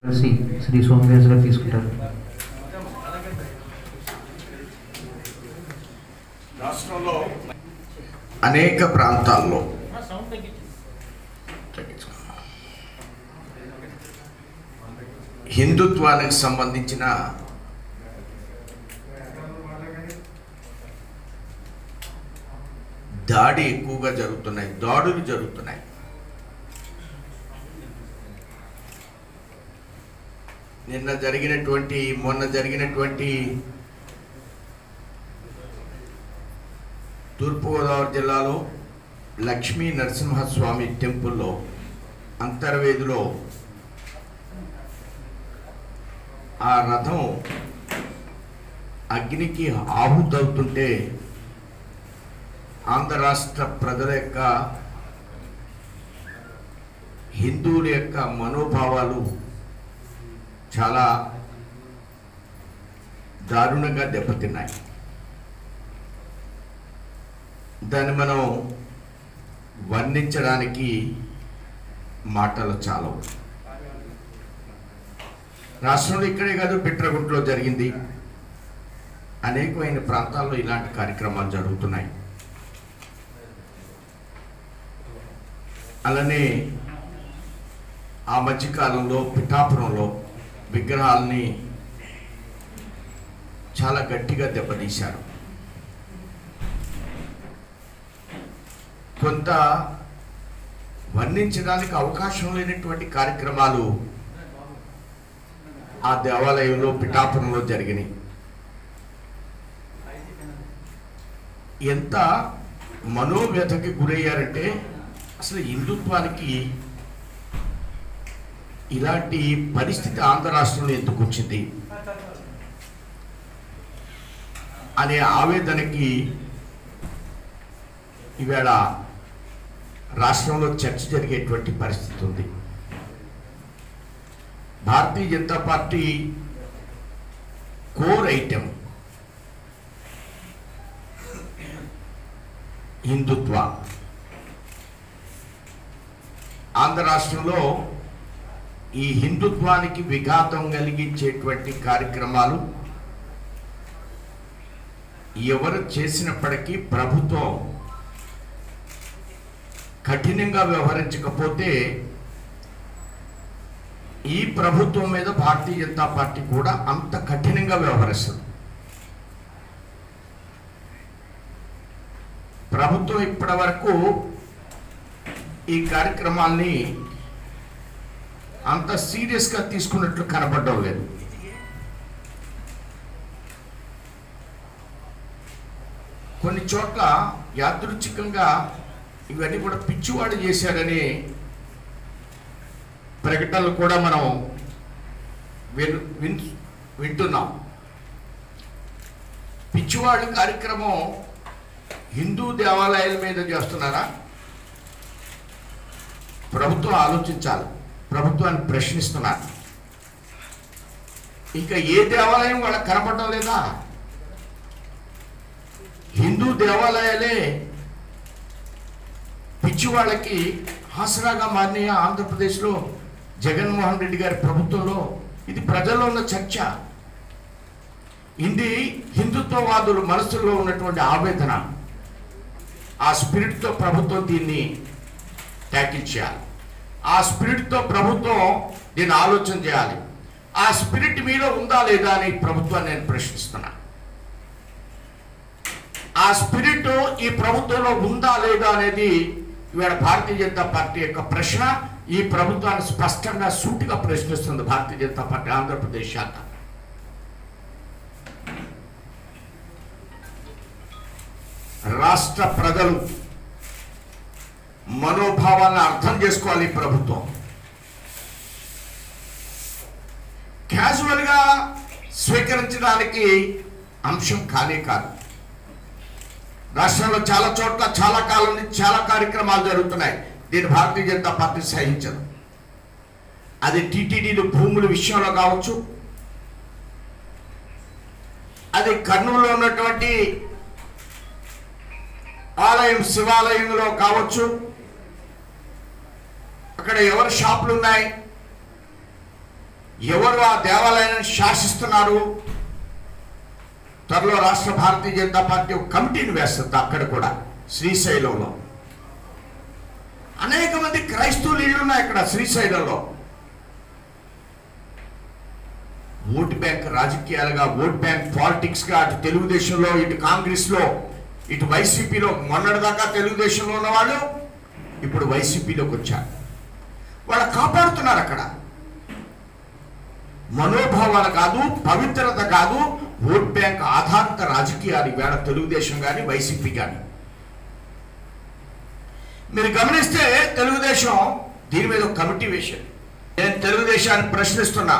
కలిసి శ్రీ సోమవ్యాస్ గారు తీసుకుంటారు రాష్ట్రంలో అనేక ప్రాంతాల్లో హిందుత్వానికి సంబంధించిన దాడి ఎక్కువగా జరుగుతున్నాయి దాడులు జరుగుతున్నాయి నిన్న జరిగినటువంటి మొన్న జరిగినటువంటి తూర్పుగోదావరి జిల్లాలో లక్ష్మీ నరసింహస్వామి టెంపుల్లో అంతర్వేదిలో ఆ రథం అగ్నికి ఆహుతవుతుంటే ఆంధ్ర రాష్ట్ర ప్రజల యొక్క హిందువుల యొక్క మనోభావాలు చాలా దారుణంగా దెబ్బతిన్నాయి దాన్ని మనం వర్ణించడానికి మాటలు చాలవు రాష్ట్రంలో ఇక్కడే కాదు పిట్రగుంటలో జరిగింది అనేకమైన ప్రాంతాల్లో ఇలాంటి కార్యక్రమాలు జరుగుతున్నాయి అలానే ఆ మధ్యకాలంలో పిఠాపురంలో విగ్రహాలని చాలా గట్టిగా దెబ్బతీశారు కొంత వర్ణించడానికి అవకాశం లేనటువంటి కార్యక్రమాలు ఆ దేవాలయంలో పిఠాపురంలో జరిగినాయి ఎంత మనోవ్యతకి గురయ్యారంటే అసలు హిందుత్వానికి ఇలాంటి పరిస్థితి ఆంధ్ర రాష్ట్రంలో ఎందుకు వచ్చింది అనే ఆవేదనకి ఈవేళ రాష్ట్రంలో చర్చ జరిగేటువంటి పరిస్థితి ఉంది Bharatiya Janata party core item Hindutva Andhra రాష్ట్రంలో ఈ హిందుత్వానికి విఘాతం కలిగించేటువంటి కార్యక్రమాలు ఎవరు చేసినప్పటికీ ప్రభుత్వం కఠినంగా వ్యవహరించకపోతే ఈ ప్రభుత్వం మీద భారతీయ జనతా పార్టీ కూడా అంత కఠినంగా వ్యవహరిస్తుంది ప్రభుత్వం ఇప్పటి వరకు ఈ కార్యక్రమాల్ని అంత సీరియస్గా తీసుకున్నట్లు కనపడడం లేదు కొన్ని చోట్ల యాదృచ్ఛికంగా ఇవన్నీ కూడా పిచ్చివాడు చేశాడని ప్రకటనలు కూడా మనం విన్ విన్ వింటున్నాం పిచ్చివాడి కార్యక్రమం హిందూ దేవాలయాల మీద చేస్తున్నారా ప్రభుత్వం ఆలోచించాలి ప్రభుత్వాన్ని ప్రశ్నిస్తున్నారు ఇంకా ఏ దేవాలయం వాళ్ళకి కనపడడం లేదా హిందూ దేవాలయాలే పిచ్చి వాళ్ళకి ఆసరాగా మారినాయి ఆంధ్రప్రదేశ్లో జగన్మోహన్ రెడ్డి గారి ప్రభుత్వంలో ఇది ప్రజల్లో ఉన్న చర్చ ఇది హిందుత్వవాదుల మనసులో ఉన్నటువంటి ఆవేదన ఆ స్పిరిట్తో ప్రభుత్వం దీన్ని ట్యాకిల్ చేయాలి ఆ స్పిరిట్తో ప్రభుత్వం దీన్ని ఆలోచన చేయాలి ఆ స్పిరిట్ మీలో ఉందా లేదా అని ప్రభుత్వాన్ని నేను ప్రశ్నిస్తున్నా ఆ స్పిరిట్ ఈ ప్రభుత్వంలో ఉందా లేదా అనేది ఇవాళ భారతీయ జనతా పార్టీ యొక్క ప్రశ్న ఈ ప్రభుత్వాన్ని స్పష్టంగా సూటిగా ప్రశ్నిస్తుంది భారతీయ జనతా పార్టీ ఆంధ్రప్రదేశ్ శాఖ రాష్ట్ర ప్రజలు మనోభావాలను అర్థం చేసుకోవాలి ఈ ప్రభుత్వం క్యాజువల్గా స్వీకరించడానికి అంశం కానే కాదు రాష్ట్రంలో చాలా చోట్ల చాలా కాలం నుంచి చాలా కార్యక్రమాలు జరుగుతున్నాయి దీన్ని భారతీయ జనతా పార్టీ సహించదు అది టీటీడీలు భూముల విషయంలో కావచ్చు అది కర్నూలులో ఉన్నటువంటి ఆలయం శివాలయంలో కావచ్చు అక్కడ ఎవరి షాపులు ఉన్నాయి ఎవరు ఆ దేవాలయాన్ని శాసిస్తున్నారు త్వరలో రాష్ట్ర భారతీయ జనతా పార్టీ ఒక కమిటీని వేస్తుంది అక్కడ కూడా శ్రీశైలంలో అనేక మంది క్రైస్తవులు ఇళ్ళు ఉన్నాయి అక్కడ శ్రీశైలంలో ఓటు బ్యాంక్ రాజకీయాలుగా ఓట్ బ్యాంక్ పాలిటిక్స్ గా అటు తెలుగుదేశంలో ఇటు కాంగ్రెస్ లో ఇటు వైసీపీలో మొన్నటిదాకా తెలుగుదేశంలో ఉన్న వాళ్ళు ఇప్పుడు వైసీపీలోకి వచ్చారు వాళ్ళు కాపాడుతున్నారు అక్కడ మనోభావాలు కాదు పవిత్రత కాదు ఓట్ బ్యాంక్ ఆధారిత రాజకీయాలు ఈవేళ తెలుగుదేశం కానీ వైసీపీ కానీ మీరు గమనిస్తే తెలుగుదేశం దీని మీద ఒక కమిటీ వేసింది నేను తెలుగుదేశాన్ని ప్రశ్నిస్తున్నా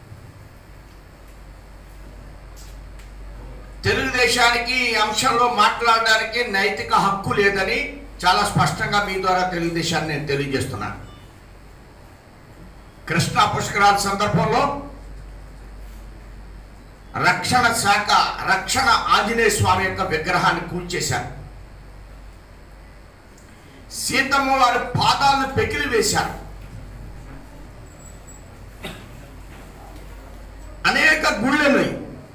తెలుగుదేశానికి ఈ అంశంలో మాట్లాడడానికి నైతిక హక్కు లేదని చాలా స్పష్టంగా మీ ద్వారా తెలుగుదేశాన్ని నేను తెలియజేస్తున్నాను కృష్ణా పుష్కరాల సందర్భంలో రక్షణ శాఖ రక్షణ ఆంజనేయ స్వామి యొక్క విగ్రహాన్ని కూల్చేశారు సీతమ్మ వారి పాదాలను పెకిలి వేశారు అనేక గుళ్ళని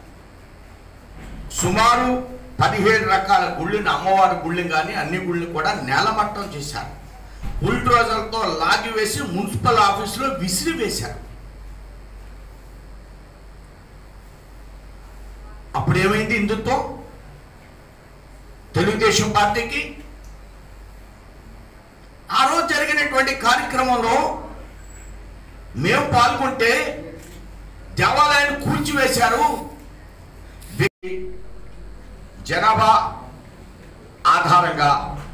సుమారు పదిహేడు రకాల గుళ్ళని అమ్మవారి గుళ్ళని కానీ అన్ని గుళ్ళని కూడా నేలమట్టం చేశారు బుల్డ్రోజర్తో లాగి వేసి మున్సిపల్ ఆఫీసులో విసిరి వేశారు అప్పుడు ఏమైంది హిందుత్వం తెలుగుదేశం పార్టీకి ఆ రోజు జరిగినటువంటి కార్యక్రమంలో మేము పాల్గొంటే దేవాలయాన్ని కూల్చివేశారు వ్యక్తి జనాభా ఆధారంగా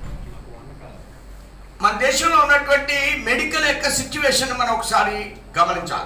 మన దేశంలో ఉన్నటువంటి మెడికల్ యొక్క సిచ్యువేషన్ మనం ఒకసారి గమనించాలి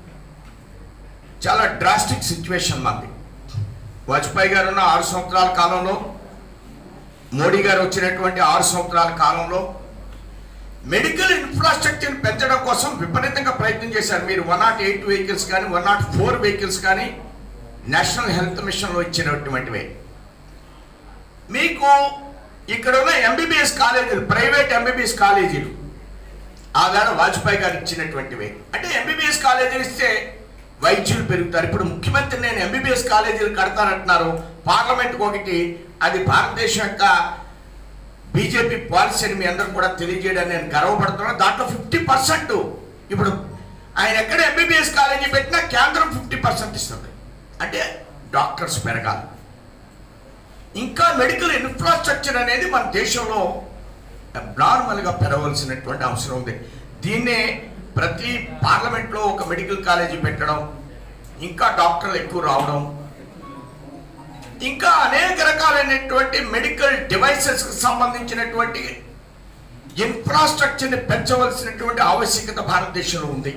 చాలా డ్రాస్టిక్ సిచ్యువేషన్ మనది వాజ్పేయి గారు ఉన్న ఆరు సంవత్సరాల కాలంలో మోడీ గారు వచ్చినటువంటి ఆరు సంవత్సరాల కాలంలో మెడికల్ ఇన్ఫ్రాస్ట్రక్చర్ పెంచడం కోసం విపరీతంగా ప్రయత్నం చేశారు మీరు వన్ నాట్ ఎయిట్ వెహికల్స్ కానీ వన్ నాట్ ఫోర్ వెహికల్స్ కానీ నేషనల్ హెల్త్ మిషన్లో ఇచ్చినటువంటివే మీకు ఇక్కడ ఉన్న ఎంబీబీఎస్ కాలేజీలు ప్రైవేట్ ఎంబీబీఎస్ కాలేజీలు ఆవేళ వాజ్పేయి గారు ఇచ్చినటువంటివే అంటే ఎంబీబీఎస్ కాలేజీలు ఇస్తే వైద్యులు పెరుగుతారు ఇప్పుడు ముఖ్యమంత్రి నేను ఎంబీబీఎస్ కాలేజీలు కడతానంటున్నారు పార్లమెంట్కి ఒకటి అది భారతదేశం యొక్క బీజేపీ పాలసీ అని మీ అందరూ కూడా తెలియజేయడానికి నేను గర్వపడుతున్నాను దాంట్లో ఫిఫ్టీ పర్సెంట్ ఇప్పుడు ఆయన ఎక్కడ ఎంబీబీఎస్ కాలేజీ పెట్టినా కేంద్రం ఫిఫ్టీ పర్సెంట్ ఇస్తుంది అంటే డాక్టర్స్ పెరగాలి ఇంకా మెడికల్ ఇన్ఫ్రాస్ట్రక్చర్ అనేది మన దేశంలో నార్మల్గా పెరగవలసినటువంటి అవసరం ఉంది దీన్నే ప్రతి పార్లమెంట్లో ఒక మెడికల్ కాలేజీ పెట్టడం ఇంకా డాక్టర్లు ఎక్కువ రావడం ఇంకా అనేక రకాలైనటువంటి మెడికల్ డివైసెస్కి సంబంధించినటువంటి ఇన్ఫ్రాస్ట్రక్చర్ని పెంచవలసినటువంటి ఆవశ్యకత భారతదేశంలో ఉంది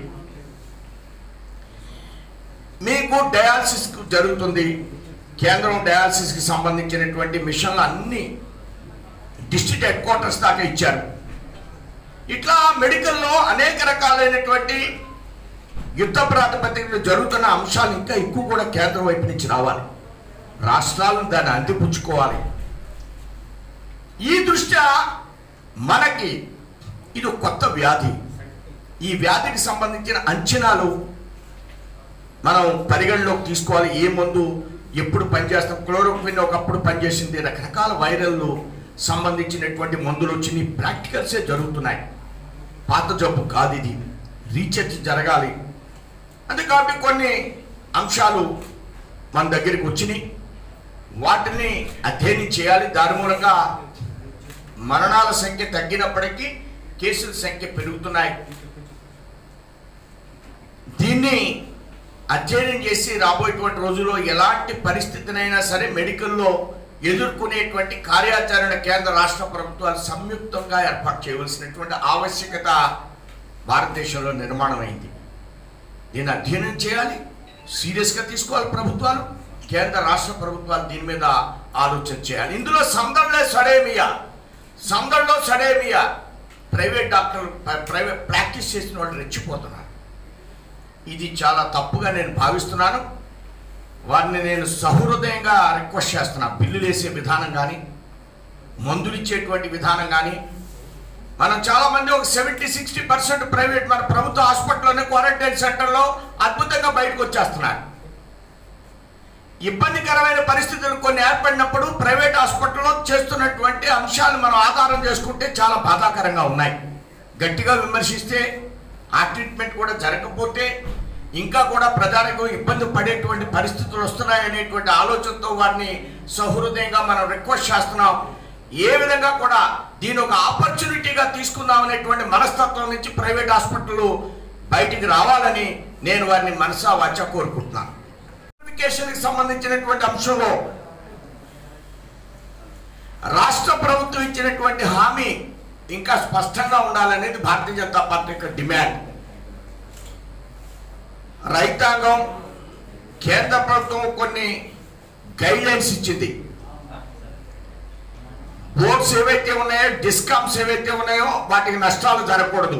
మీకు డయాలసిస్ జరుగుతుంది కేంద్రం డయాలసిస్కి సంబంధించినటువంటి మిషన్లు అన్ని డిస్ట్రిక్ట్ హెడ్ క్వార్టర్స్ దాకా ఇచ్చారు ఇట్లా మెడికల్లో అనేక రకాలైనటువంటి యుద్ధ ప్రాతిపదికన జరుగుతున్న అంశాలు ఇంకా ఎక్కువ కూడా కేంద్రం వైపు నుంచి రావాలి రాష్ట్రాలను దాన్ని అందిపుచ్చుకోవాలి ఈ దృష్ట్యా మనకి ఇది ఒక కొత్త వ్యాధి ఈ వ్యాధికి సంబంధించిన అంచనాలు మనం పరిగణలోకి తీసుకోవాలి ఏ మందు ఎప్పుడు పనిచేస్తాం క్లోరోక్విన్ ఒకప్పుడు పనిచేసింది రకరకాల వైరల్లు సంబంధించినటువంటి మందులు వచ్చి ప్రాక్టికల్సే జరుగుతున్నాయి పాత జబ్బు కాదు ఇది రీసెర్చ్ జరగాలి అంతే కాబట్టి కొన్ని అంశాలు మన దగ్గరికి వచ్చినాయి వాటిని అధ్యయనం చేయాలి దాని మూలంగా మరణాల సంఖ్య తగ్గినప్పటికీ కేసుల సంఖ్య పెరుగుతున్నాయి దీన్ని అధ్యయనం చేసి రాబోయేటువంటి రోజుల్లో ఎలాంటి పరిస్థితినైనా సరే మెడికల్లో ఎదుర్కొనేటువంటి కార్యాచరణ కేంద్ర రాష్ట్ర ప్రభుత్వాలు సంయుక్తంగా ఏర్పాటు చేయవలసినటువంటి ఆవశ్యకత భారతదేశంలో నిర్మాణం అయింది దీన్ని అధ్యయనం చేయాలి సీరియస్గా తీసుకోవాలి ప్రభుత్వాలు కేంద్ర రాష్ట్ర ప్రభుత్వాలు దీని మీద ఆలోచన చేయాలి ఇందులో సందడిలో సడేమియా సందడిలో సడేమియా ప్రైవేట్ డాక్టర్లు ప్రైవేట్ ప్రాక్టీస్ చేసిన వాళ్ళు రెచ్చిపోతున్నారు ఇది చాలా తప్పుగా నేను భావిస్తున్నాను వారిని నేను సహృదయంగా రిక్వెస్ట్ చేస్తున్నా బిల్లులు వేసే విధానం కానీ మందులు ఇచ్చేటువంటి విధానం కానీ మనం చాలా మంది ఒక సెవెంటీ సిక్స్టీ పర్సెంట్ ప్రైవేట్ మన ప్రభుత్వ హాస్పిటల్లోనే క్వారంటైన్ సెంటర్లో అద్భుత ఖచ్చితంగా బయటకు వచ్చేస్తున్నారు ఇబ్బందికరమైన పరిస్థితులు కొన్ని ఏర్పడినప్పుడు ప్రైవేట్ హాస్పిటల్లో చేస్తున్నటువంటి అంశాలు మనం ఆధారం చేసుకుంటే చాలా బాధాకరంగా ఉన్నాయి గట్టిగా విమర్శిస్తే ఆ ట్రీట్మెంట్ కూడా జరగకపోతే ఇంకా కూడా ప్రజలకు ఇబ్బంది పడేటువంటి పరిస్థితులు వస్తున్నాయనేటువంటి ఆలోచనతో వారిని సహృదయంగా మనం రిక్వెస్ట్ చేస్తున్నాం ఏ విధంగా కూడా దీని ఒక ఆపర్చునిటీగా తీసుకుందాం అనేటువంటి మనస్తత్వం నుంచి ప్రైవేట్ హాస్పిటల్ బయటికి రావాలని నేను వారిని మనసా వాచ కోరుకుంటున్నాను నోటిఫికేషన్కి సంబంధించినటువంటి అంశంలో రాష్ట్ర ప్రభుత్వం ఇచ్చినటువంటి హామీ ఇంకా స్పష్టంగా ఉండాలనేది భారతీయ జనతా పార్టీ యొక్క డిమాండ్ రైతాంగం కేంద్ర ప్రభుత్వం కొన్ని గైడ్లైన్స్ ఇచ్చింది బోర్డ్స్ ఏవైతే ఉన్నాయో డిస్కామ్స్ ఏవైతే ఉన్నాయో వాటికి నష్టాలు జరగకూడదు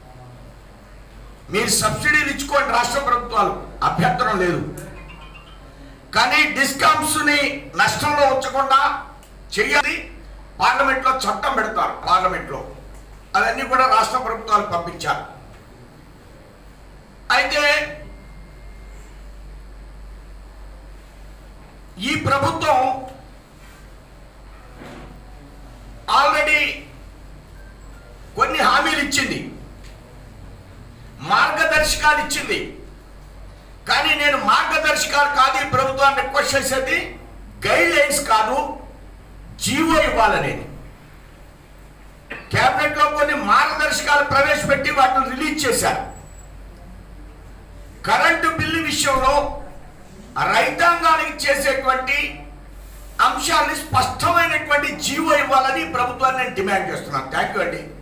మీరు సబ్సిడీలు ఇచ్చుకోండి రాష్ట్ర ప్రభుత్వాలు అభ్యంతరం లేదు కానీ డిస్కామ్స్ ని నష్టంలో ఉంచకుండా చెయ్యాలి పార్లమెంట్ లో చట్టం పెడతారు పార్లమెంట్ లో అవన్నీ కూడా రాష్ట్ర ప్రభుత్వాలు పంపించారు అయితే ఈ ప్రభుత్వం ఆల్రెడీ కొన్ని హామీలు ఇచ్చింది మార్గదర్శకాలు ఇచ్చింది కానీ నేను మార్గదర్శకాలు కాదు ఈ ప్రభుత్వాన్ని రిక్వెస్ట్ చేసేది గైడ్ లైన్స్ కాదు జీవో ఇవ్వాలనేది కేబినెట్ లో కొన్ని మార్గదర్శకాలు ప్రవేశపెట్టి వాటిని రిలీజ్ చేశారు కరెంటు బిల్లు విషయంలో రైతాంగానికి చేసేటువంటి అంశాన్ని స్పష్టమైనటువంటి జీవో ఇవ్వాలని ప్రభుత్వాన్ని నేను డిమాండ్ చేస్తున్నాను థ్యాంక్ యూ అండి